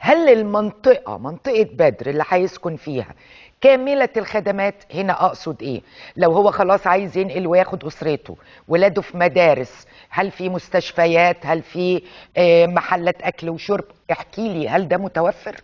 هل المنطقة منطقة بدر اللي هيسكن فيها كاملة الخدمات هنا أقصد إيه لو هو خلاص عايز ينقل وياخد أسرته ولاده في مدارس هل في مستشفيات هل في آه، محلات أكل وشرب احكي لي هل ده متوفر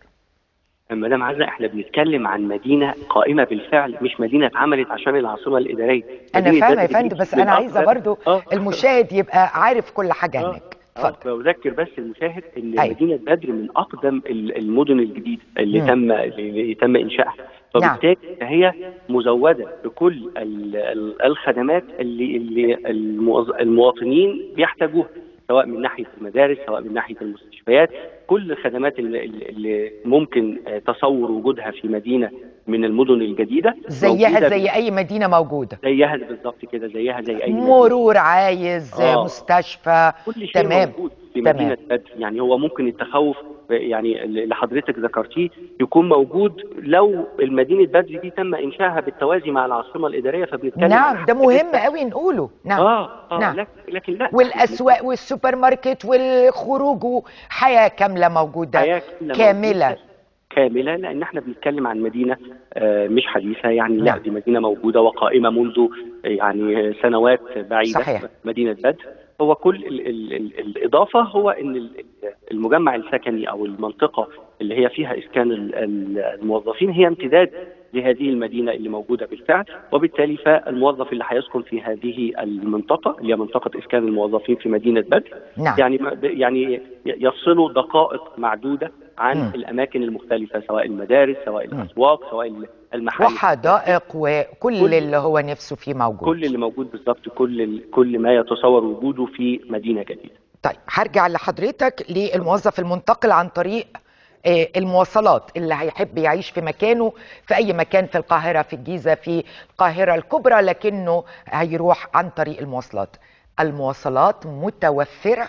مدام عزة احنا بنتكلم عن مدينة قائمة بالفعل مش مدينة اتعملت عشان العاصمة الإدارية أنا مدينة فاهمة يا بدر دي فندم بس من أنا عايزة أكثر- برضو آه. المشاهد يبقى عارف كل حاجة آه. هناك آه، اتفضل بذكر بس المشاهد ان أيوة. مدينه بدر من اقدم ال- المدن الجديده اللي مم. تم اللي تم انشائها فبالتالي هي مزوده بكل ال- ال- الخدمات اللي اللي الموظ- المواطنين بيحتاجوها سواء من ناحيه المدارس سواء من ناحيه المستشفيات كل الخدمات اللي, اللي ممكن آه، تصور وجودها في مدينه من المدن الجديده زيها موجودة زي أي مدينة موجودة زيها بالظبط كده زيها زي اي مدينة. مرور عايز آه. مستشفى كل شيء تمام موجود في تمام. مدينه بدر يعني هو ممكن التخوف يعني اللي حضرتك ذكرتيه يكون موجود لو المدينه بدر دي تم انشائها بالتوازي مع العاصمه الاداريه فبنتكلم نعم عن ده مهم حاجات- قوي نقوله نعم اه اه نعم. لكن, لكن لا والاسواق والسوبر ماركت والخروج وحياه كامله موجوده حياة كاملة كامله موجودة. كامله لان احنا بنتكلم عن مدينه آه، مش حديثه يعني لا نعم. دي مدينه موجوده وقائمه منذ يعني سنوات بعيده صحيح. مدينه بدر هو كل ال ال ال الاضافه هو ان ال- المجمع السكني او المنطقه اللي هي فيها اسكان ال- ال- الموظفين هي امتداد لهذه المدينه اللي موجوده بالفعل وبالتالي فالموظف اللي هيسكن في هذه المنطقه اللي هي منطقه اسكان الموظفين في مدينه بدر نعم يعني يعني يفصلوا دقائق معدوده عن مم. الاماكن المختلفه سواء المدارس سواء مم. الاسواق سواء المحال وحدائق وكل كل- اللي هو نفسه فيه موجود كل اللي موجود بالظبط كل ال- كل ما يتصور وجوده في مدينه جديده طيب هرجع لحضرتك للموظف المنتقل عن طريق آه، المواصلات اللي هيحب يعيش في مكانه في اي مكان في القاهره في الجيزه في القاهره الكبرى لكنه هيروح عن طريق المواصلات المواصلات متوفره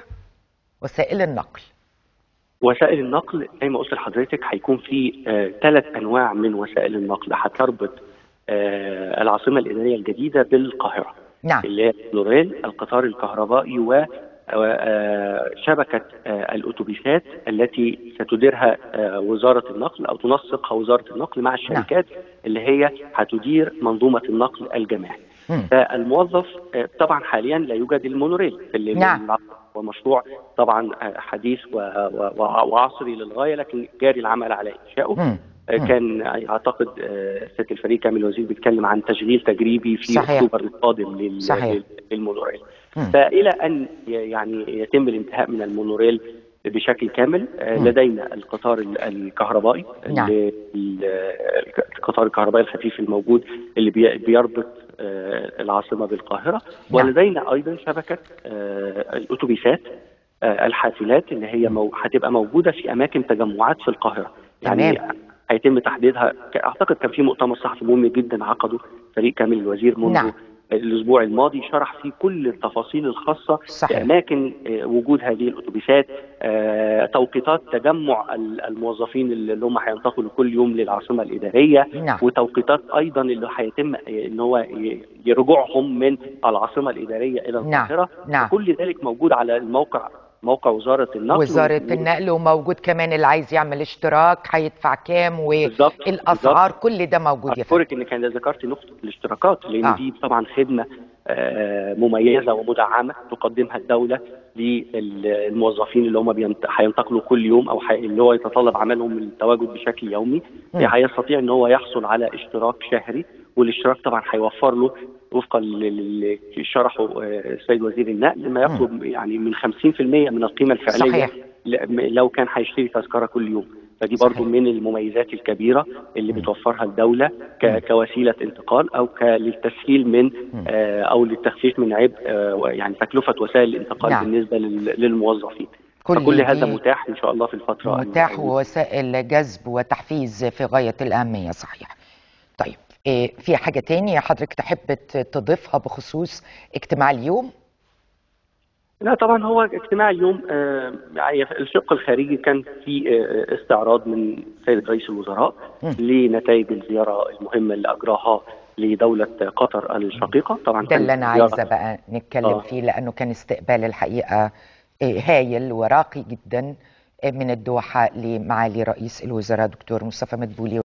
وسائل النقل وسائل النقل زي ما قلت لحضرتك هيكون في ثلاث انواع من وسائل النقل هتربط آه، العاصمه الاداريه الجديده بالقاهره نعم اللي هي النوريل القطار الكهربائي و آه، شبكة آه، الأتوبيسات التي ستديرها آه، وزارة النقل أو تنسقها وزارة النقل مع الشركات اللي هي هتدير منظومة النقل الجماعي مم. فالموظف آه، طبعا حاليا لا يوجد المونوريل اللي نعم. اللي هو مشروع طبعا آه، حديث و- و- و- وعصري للغاية لكن جاري العمل على إنشائه مم. آه، مم. كان اعتقد آه، سياده الفريق كامل الوزير بيتكلم عن تشغيل تجريبي في صحيح. اكتوبر القادم لل- صحيح. لل- للمونوريل مم. فالى ان ي- يعني يتم الانتهاء من المونوريل بشكل كامل آه، مم. لدينا القطار ال- الكهربائي نعم. اللي- ال- القطار الكهربائي الخفيف الموجود اللي بي- بيربط آه، العاصمه بالقاهره نعم. ولدينا ايضا شبكه آه، الاتوبيسات آه، الحافلات اللي هي مو... هتبقى موجوده في اماكن تجمعات في القاهره يعني تمام. هيتم تحديدها ك- اعتقد كان في مؤتمر صحفي مهم جدا عقده فريق كامل الوزير منذ نعم. الاسبوع الماضي شرح فيه كل التفاصيل الخاصه صحيح. باماكن آه، وجود هذه الاتوبيسات آه، توقيتات تجمع ال- الموظفين اللي هم هينتقلوا كل يوم للعاصمه الاداريه نعم. وتوقيتات ايضا اللي هيتم آه، ان هو ي- يرجعهم من العاصمه الاداريه الى نعم. القاهره نعم. كل ذلك موجود على الموقع موقع وزاره النقل وزارة و- النقل وموجود كمان اللي عايز يعمل اشتراك هيدفع كام بالظبط، والاسعار كل ده موجود يا فندم أشكرك إن كان ذكرت نقطة الاشتراكات لأن آه. آه. دي طبعا خدمة آه، مميزة ومدعمة تقدمها الدولة للموظفين اللي هم بينت- هينتقلوا كل يوم أو حي... اللي هو يتطلب عملهم التواجد بشكل يومي مم. هيستطيع إن هو يحصل على اشتراك شهري والاشتراك طبعا هيوفر له وفقا للي شرحه آه، السيد وزير النقل ما يقرب يعني من 50% من القيمة الفعلية صحيح. ل- لو كان هيشتري تذكرة كل يوم فدي صحيح. برضو من المميزات الكبيرة اللي بتوفرها الدولة ك- مم. كوسيلة انتقال أو ك- للتسهيل من مم. آه، أو للتخفيف من عبء آه، يعني تكلفة وسائل الانتقال نعم. بالنسبة لل- للموظفين كل فكل هذا دي متاح إن شاء الله في الفترة متاح ال- ووسائل جذب وتحفيز في غاية الأهمية صحيح طيب إيه في حاجة تانية حضرتك تحب ت- تضيفها بخصوص اجتماع اليوم لا طبعا هو اجتماع اليوم آه، يعني الشق الخارجي كان في آه، استعراض من سيد رئيس الوزراء مم. لنتائج الزيارة المهمة اللي أجراها لدولة قطر الشقيقة طبعا ده كانت اللي أنا زيارة عايزة بقى نتكلم آه. فيه لأنه كان استقبال الحقيقة إيه، هايل وراقي جدا من الدوحة لمعالي رئيس الوزراء دكتور مصطفى مدبولي